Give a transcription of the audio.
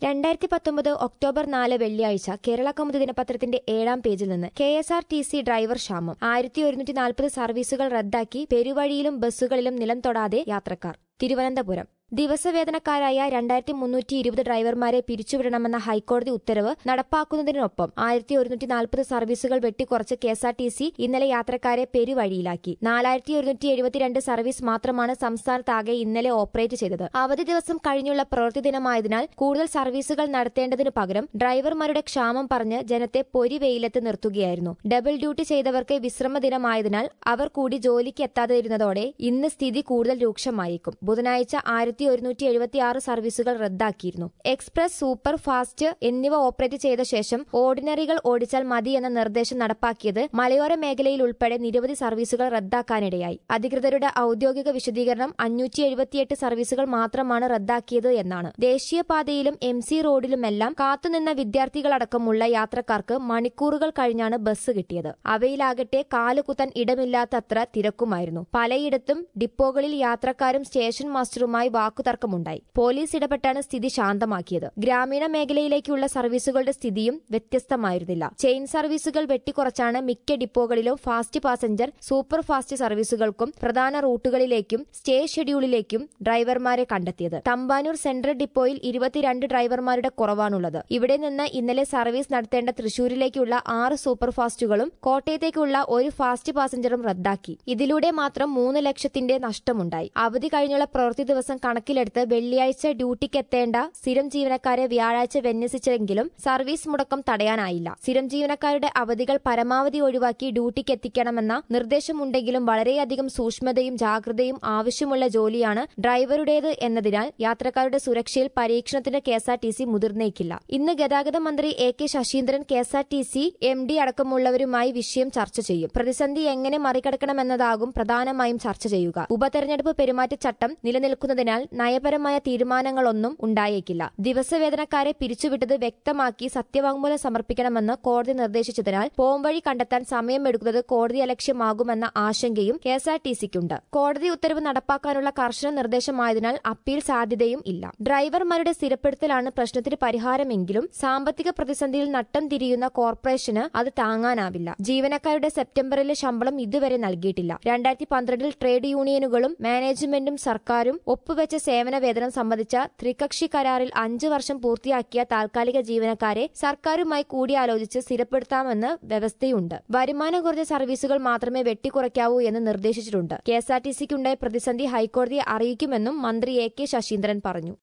രണ്ടായിരത്തി പത്തൊമ്പത് ഒക്ടോബർ നാല് വെള്ളിയാഴ്ച കേരള കൗമുദി ദിനപത്രത്തിന്റെ ഏഴാം പേജിൽ നിന്ന് K S R T C driver ക്ഷാമം ആയിരത്തി ഒരുന്നൂറ്റി നാൽപ്പത് സർവീസുകൾ റദ്ദാക്കി പെരുവഴിയിലും ബസ്സുകളിലും നിലം തൊടാതെ യാത്രക്കാർ തിരുവനന്തപുരം ദിവസവേതനക്കാരായ രണ്ടായിരത്തി മുന്നൂറ്റി ഇരുപത് ഡ്രൈവർമാരെ പിരിച്ചുവിടണമെന്ന ഹൈക്കോടതി ഉത്തരവ് നടപ്പാക്കുന്നതിനൊപ്പം ആയിരത്തി ഒരുന്നൂറ്റി നാൽപ്പത് സർവീസുകൾ വെട്ടിക്കുറച്ച് K S R T C ഇന്നലെ യാത്രക്കാരെ പെരുവഴിയിലാക്കി നാലായിരത്തി ഒരുന്നൂറ്റി എഴുപത്തിരണ്ട് സർവീസ് മാത്രമാണ് സംസ്ഥാനത്താകെ ഇന്നലെ ഓപ്പറേറ്റ് ചെയ്തത് അവധി ദിവസം കഴിഞ്ഞുള്ള പ്രവൃത്തി ദിനമായതിനാൽ കൂടുതൽ സർവീസുകൾ നടത്തേണ്ടതിനു പകരം ഡ്രൈവർമാരുടെ ക്ഷാമം പറഞ്ഞ് ജനത്തെ പൊരി വെയിലത്ത് നിർത്തുകയായിരുന്നു ഡബിൾ ഡ്യൂട്ടി ചെയ്തവർക്ക് വിശ്രമ ദിനമായതിനാൽ അവർ കൂടി ജോലിക്ക് എത്താതിരുന്നതോടെ ഇന്ന് സ്ഥിതി കൂടുതൽ രൂക്ഷമായേക്കും ബുധനാഴ്ച ആയിരത്തി ഒരുന്നൂറ്റി എഴുപത്തിയാറ് സർവീസുകൾ റദ്ദാക്കിയിരുന്നു എക്സ്പ്രസ് സൂപ്പർ ഫാസ്റ്റ് എന്നിവ ഓപ്പറേറ്റ് ചെയ്ത ശേഷം ഓർഡിനറികൾ ഓടിച്ചാൽ മതി എന്ന നിർദ്ദേശം നടപ്പാക്കിയത് മലയോര മേഖലയിൽ ഉൾപ്പെടെ നിരവധി സർവീസുകൾ റദ്ദാക്കാനിടയായി അധികൃതരുടെ ഔദ്യോഗിക വിശദീകരണം അഞ്ഞൂറ്റി എഴുപത്തിയെട്ട് സർവീസുകൾ മാത്രമാണ് റദ്ദാക്കിയത് എന്നാണ് ദേശീയപാതയിലും എം സി റോഡിലുമെല്ലാം കാത്തുനിന്ന വിദ്യാർത്ഥികളടക്കമുള്ള യാത്രക്കാർക്ക് മണിക്കൂറുകൾ കഴിഞ്ഞാണ് ബസ് കിട്ടിയത് അവയിലാകട്ടെ കാലുകുത്താൻ ഇടമില്ലാത്തത്ര തിരക്കുമായിരുന്നു പലയിടത്തും ഡിപ്പോകളിൽ യാത്രക്കാരും സ്റ്റേഷൻ മാസ്റ്ററുമായി വാക്കുതർക്കമുണ്ടായി പോലീസ് ഇടപെട്ടാണ് സ്ഥിതി ശാന്തമാക്കിയത് ഗ്രാമീണ മേഖലയിലേക്കുള്ള സർവീസുകളുടെ സ്ഥിതിയും വ്യത്യസ്തമായിരുന്നില്ല ചെയിൻ സർവീസുകൾ വെട്ടിക്കുറച്ചാണ് മിക്ക ഡിപ്പോകളിലും ഫാസ്റ്റ് പാസഞ്ചർ സൂപ്പർ ഫാസ്റ്റ് സർവീസുകൾക്കും പ്രധാന റൂട്ടുകളിലേക്കും സ്റ്റേ ഷെഡ്യൂളിലേക്കും ഡ്രൈവർമാരെ കണ്ടെത്തിയത് തമ്പാനൂർ സെൻട്രൽ ഡിപ്പോയിൽ ഇരുപത്തിരണ്ട് ഡ്രൈവർമാരുടെ കുറവാണുള്ളത് ഇവിടെ നിന്ന് ഇന്നലെ സർവീസ് നടത്തേണ്ട തൃശൂരിലേക്കുള്ള ആറ് സൂപ്പർ ഫാസ്റ്റുകളും കോട്ടയത്തേക്കുള്ള ഒരു ഫാസ്റ്റ് പാസഞ്ചറും റദ്ദാക്കി ഇതിലൂടെ മാത്രം മൂന്ന് ലക്ഷത്തിന്റെ നഷ്ടമുണ്ടായി അവധി കഴിഞ്ഞുള്ള പ്രവൃത്തി ദിവസം കണക്കിലെടുത്ത് വെള്ളിയാഴ്ച ഡ്യൂട്ടിക്കെത്തേണ്ട സ്ഥിരം ജീവനക്കാരെ വ്യാഴാഴ്ച വിന്യസിച്ചെങ്കിലും സർവീസ് മുടക്കം തടയാനായില്ല സ്ഥിരം ജീവനക്കാരുടെ അവധികൾ പരമാവധി ഒഴിവാക്കി ഡ്യൂട്ടിക്ക് എത്തിക്കണമെന്ന നിർദ്ദേശമുണ്ടെങ്കിലും വളരെയധികം സൂക്ഷ്മതയും ജാഗ്രതയും ആവശ്യമുള്ള ജോലിയാണ് ഡ്രൈവറുടേത് എന്നതിനാൽ യാത്രക്കാരുടെ സുരക്ഷയിൽ പരീക്ഷണത്തിന് K S R T C മുതിർന്നേക്കില്ല ഇന്ന് ഗതാഗത മന്ത്രി A K Saseendran K S R T C M D അടക്കമുള്ളവരുമായി വിഷയം ചർച്ച ചെയ്യും പ്രതിസന്ധി എങ്ങനെ മറികടക്കണമെന്നതാകും പ്രധാനമായും ചർച്ച ചെയ്യുക ഉപതെരഞ്ഞെടുപ്പ് പെരുമാറ്റച്ചട്ടം നിലനിൽക്കുന്നതിനാൽ നയപരമായ തീരുമാനങ്ങളൊന്നും ഉണ്ടായേക്കില്ല ദിവസവേതനക്കാരെ പിരിച്ചുവിട്ടത് വ്യക്തമാക്കി സത്യവാങ്മൂലം സമർപ്പിക്കണമെന്ന് കോടതി നിർദ്ദേശിച്ചതിനാൽ പോംവഴി കണ്ടെത്താൻ സമയമെടുക്കുന്നത് കോടതി അലക്ഷ്യമാകുമെന്ന ആശങ്കയും കെ എസ് ആർ ടി സിക്കുണ്ട് കോടതി ഉത്തരവ് നടപ്പാക്കാനുള്ള കർശന നിർദ്ദേശമായതിനാൽ അപ്പീൽ സാധ്യതയും ഇല്ല ഡ്രൈവർമാരുടെ സ്ഥിരപ്പെടുത്തലാണ് പ്രശ്നത്തിന് പരിഹാരമെങ്കിലും സാമ്പത്തിക പ്രതിസന്ധിയിൽ നട്ടം തിരിയുന്ന കോർപ്പറേഷന് അത് താങ്ങാനാവില്ല ജീവനക്കാരുടെ സെപ്റ്റംബറിലെ ശമ്പളം ഇതുവരെ നൽകിയിട്ടില്ല രണ്ടായിരത്തി പന്ത്രണ്ടിൽ ട്രേഡ് യൂണിയനുകളും മാനേജ്മെന്റും സർക്കാരും ഒപ്പുവെച്ച സേവന വേതനം സംബന്ധിച്ച ത്രികക്ഷി കരാറിൽ അഞ്ചു വർഷം പൂർത്തിയാക്കിയ താൽക്കാലിക ജീവനക്കാരെ സർക്കാരുമായി കൂടിയാലോചിച്ച് സ്ഥിരപ്പെടുത്താമെന്ന് വ്യവസ്ഥയുണ്ട് വരുമാനം കുറഞ്ഞ സർവീസുകൾ മാത്രമേ വെട്ടിക്കുറയ്ക്കാവൂ എന്ന് നിർദ്ദേശിച്ചിട്ടുണ്ട് കെ എസ് ആർ ടി സിക്കുണ്ടായ പ്രതിസന്ധി ഹൈക്കോടതിയെ അറിയിക്കുമെന്നും മന്ത്രി എ കെ ശശീന്ദ്രൻ പറഞ്ഞു